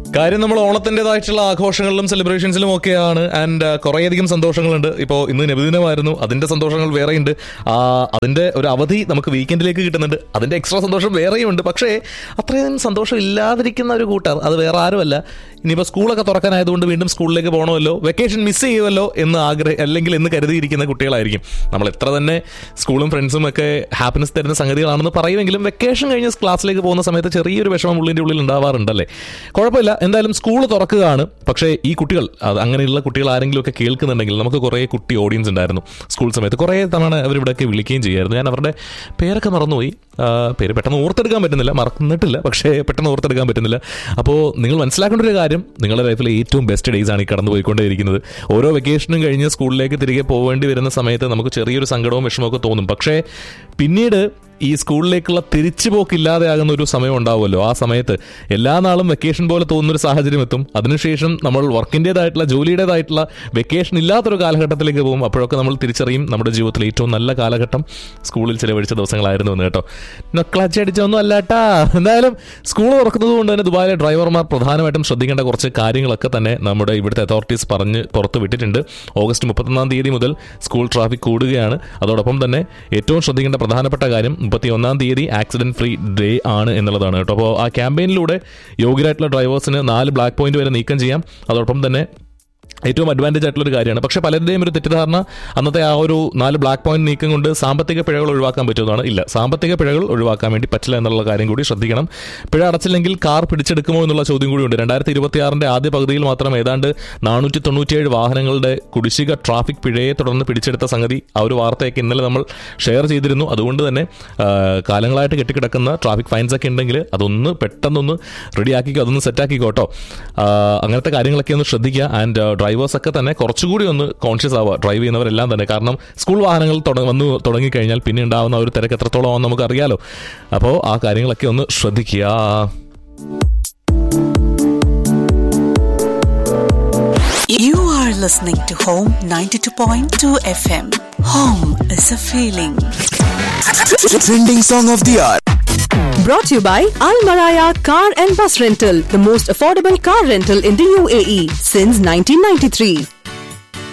കാര്യം നമ്മൾ ഓണത്തിൻ്റെതായിട്ടുള്ള ആഘോഷങ്ങളിലും സെലിബ്രേഷൻസിലും ഒക്കെയാണ് ആൻഡ് കുറേയധികം സന്തോഷങ്ങളുണ്ട് ഇപ്പോൾ ഇന്ന് നബിദിനമായിരുന്നു അതിന്റെ സന്തോഷങ്ങൾ വേറെയുണ്ട് ആ, അതിന്റെ ഒരു അവധി നമുക്ക് വീക്കെൻഡിലേക്ക് കിട്ടുന്നുണ്ട് അതിന്റെ എക്സ്ട്രാ സന്തോഷം വേറെയും ഉണ്ട് പക്ഷേ അത്രയും സന്തോഷം ഇല്ലാതിരിക്കുന്ന ഒരു കൂട്ടർ അത് വേറെ ആരുമല്ല ഇനിയിപ്പോൾ സ്കൂളൊക്കെ തുറക്കാനായതുകൊണ്ട് വീണ്ടും സ്കൂളിലേക്ക് പോകണമല്ലോ വെക്കേഷൻ മിസ് ചെയ്യുമല്ലോ എന്ന് ആഗ്രഹം അല്ലെങ്കിൽ എന്ന് കരുതിയിരിക്കുന്ന കുട്ടികളായിരിക്കും നമ്മൾ എത്ര തന്നെ സ്കൂളും ഫ്രണ്ട്സും ഒക്കെ ഹാപ്പിനെസ് തരുന്ന സംഗതികളാണെന്ന് പറയുമെങ്കിലും വെക്കേഷൻ കഴിഞ്ഞ് ക്ലാസ്സിലേക്ക് പോകുന്ന സമയത്ത് ചെറിയൊരു വിഷമം ഉള്ളിൻ്റെ ഉള്ളിൽ ഉണ്ടാവാറുണ്ടല്ലേ കുഴപ്പമില്ല എന്തായാലും സ്കൂൾ തുറക്കുകയാണ് പക്ഷേ ഈ കുട്ടികൾ അത് അങ്ങനെയുള്ള കുട്ടികൾ ആരെങ്കിലും ഒക്കെ കേൾക്കുന്നുണ്ടെങ്കിൽ നമുക്ക് കുറേ കുട്ടി ഓഡിയൻസ് ഉണ്ടായിരുന്നു സ്കൂൾ സമയത്ത് കുറേ തവണ അവരിവിടെയൊക്കെ വിളിക്കുകയും ചെയ്യായിരുന്നു ഞാൻ അവരുടെ പേരൊക്കെ മറന്നുപോയി ആ, പേര് പെട്ടെന്ന് ഓർത്തെടുക്കാൻ പറ്റുന്നില്ല മറന്നിട്ടില്ല പക്ഷേ പെട്ടെന്ന് ഓർത്തെടുക്കാൻ പറ്റുന്നില്ല അപ്പോൾ നിങ്ങൾ മനസ്സിലാക്കേണ്ട ഒരു കാര്യം നിങ്ങളുടെ ലൈഫിലെ ഏറ്റവും ബെസ്റ്റ് ഡേയ്സ് ആണ് ഈ കടന്നു പോയിക്കൊണ്ടേയിരിക്കുന്നത് ഓരോ വെക്കേഷനും കഴിഞ്ഞ് സ്കൂളിലേക്ക് തിരികെ പോകേണ്ടി വരുന്ന സമയത്ത് നമുക്ക് ചെറിയൊരു സങ്കടവും വിഷമമൊക്കെ തോന്നും പക്ഷേ പിന്നീട് ഈ സ്കൂളിലേക്കുള്ള തിരിച്ചുപോക്ക് ഇല്ലാതെയാകുന്ന ഒരു സമയം ഉണ്ടാവുമല്ലോ ആ സമയത്ത് എല്ലാ നാളും വെക്കേഷൻ പോലെ തോന്നുന്ന ഒരു സാഹചര്യം എത്തും അതിനുശേഷം നമ്മൾ വർക്കിൻ്റെതായിട്ടുള്ള ജോലിയുടേതായിട്ടുള്ള വെക്കേഷൻ ഇല്ലാത്തൊരു കാലഘട്ടത്തിലേക്ക് പോകും അപ്പോഴൊക്കെ നമ്മൾ തിരിച്ചറിയും നമ്മുടെ ജീവിതത്തിലെ ഏറ്റവും നല്ല കാലഘട്ടം സ്കൂളിൽ ചിലവഴിച്ച ദിവസങ്ങളായിരുന്നു എന്ന് കേട്ടോ ക്ലച്ച് അടിച്ചൊന്നും അല്ലാട്ടാ എന്തായാലും സ്കൂൾ തുറക്കുന്നത് കൊണ്ട് തന്നെ ദുബായിലെ ഡ്രൈവർമാർ പ്രധാനമായിട്ടും ശ്രദ്ധിക്കേണ്ട കുറച്ച് കാര്യങ്ങളൊക്കെ തന്നെ നമ്മുടെ ഇവിടുത്തെ അതോറിറ്റീസ് പറഞ്ഞ് പുറത്ത് വിട്ടിട്ടുണ്ട് ഓഗസ്റ്റ് മുപ്പത്തൊന്നാം തീയതി മുതൽ സ്കൂൾ ട്രാഫിക് കൂടുകയാണ് അതോടൊപ്പം തന്നെ ഏറ്റവും ശ്രദ്ധിക്കേണ്ട പ്രധാനപ്പെട്ട കാര്യം മുപ്പത്തി ഒന്നാം തീയതി ആക്സിഡന്റ് ഫ്രീ ഡേ ആണ് എന്നുള്ളതാണ് കേട്ടോ അപ്പോൾ ആ ക്യാമ്പയിനിലൂടെ യോഗ്യരായിട്ടുള്ള ഡ്രൈവേഴ്സിന് നാല് ബ്ലാക്ക് പോയിന്റ് വരെ നീക്കം ചെയ്യാം അതോടൊപ്പം തന്നെ ഏറ്റവും അഡ്വാൻറ്റേജ് ആയിട്ടുള്ള ഒരു കാര്യമാണ് പക്ഷേ പലരുടെയും ഒരു തെറ്റിദ്ധാരണ അന്നത്തെ ആ ഒരു നാല് ബ്ലാക്ക് പോയിന്റ് നീക്കം കൊണ്ട് സാമ്പത്തിക പിഴകൾ ഒഴിവാക്കാൻ പറ്റുന്നതാണ് ഇല്ല സാമ്പത്തിക പിഴകൾ ഒഴിവാക്കാൻ വേണ്ടി പറ്റില്ല എന്നുള്ള കാര്യം കൂടി ശ്രദ്ധിക്കണം പിഴ അടച്ചില്ലെങ്കിൽ കാർ പിടിച്ചെടുക്കുമോ എന്നുള്ള ചോദ്യം കൂടി ഉണ്ട് രണ്ടായിരത്തി ഇരുപത്തിയാറിന്റെ ആദ്യ പകുതിയിൽ മാത്രം ഏതാണ്ട് നാനൂറ്റി തൊണ്ണൂറ്റിയേഴ് വാഹനങ്ങളുടെ കുടിശ്ശിക ട്രാഫിക് പിഴയെ തുടർന്ന് പിടിച്ചെടുത്ത സംഗതി ആ ഒരു വാർത്തയൊക്കെ ഇന്നലെ നമ്മൾ ഷെയർ ചെയ്തിരുന്നു അതുകൊണ്ട് തന്നെ ആ, കാലങ്ങളായിട്ട് കെട്ടിക്കിടക്കുന്ന ട്രാഫിക് ഫൈൻസ് ഒക്കെ ഉണ്ടെങ്കിൽ അതൊന്ന് പെട്ടെന്നൊന്ന് റെഡിയാക്കിക്കോ അതൊന്ന് സെറ്റാക്കിക്കോട്ടോ അങ്ങനത്തെ കാര്യങ്ങളൊക്കെ ഒന്ന് ശ്രദ്ധിക്കുക ആൻഡ് ഡ്രൈവേഴ്സ് ഒക്കെ തന്നെ കുറച്ചുകൂടി ഒന്ന് കോൺഷ്യസ് ആവുക ഡ്രൈവ് ചെയ്യുന്നവരെല്ലാം തന്നെ കാരണം സ്കൂൾ വാഹനങ്ങൾ തുട- വന്നു തുടങ്ങിക്കഴിഞ്ഞാൽ പിന്നെ ഉണ്ടാവുന്ന ആ ഒരു തിരക്ക് എത്രത്തോളം ആവും നമുക്ക് അറിയാലോ അപ്പോൾ ആ കാര്യങ്ങളൊക്കെ ഒന്ന് ശ്രദ്ധിക്കുക You are listening to Home 92.2 FM. Home is a feeling. Trending song of the hour. Brought to you by Al Maraya Car and Bus Rental, the most affordable car rental in the UAE since 1993.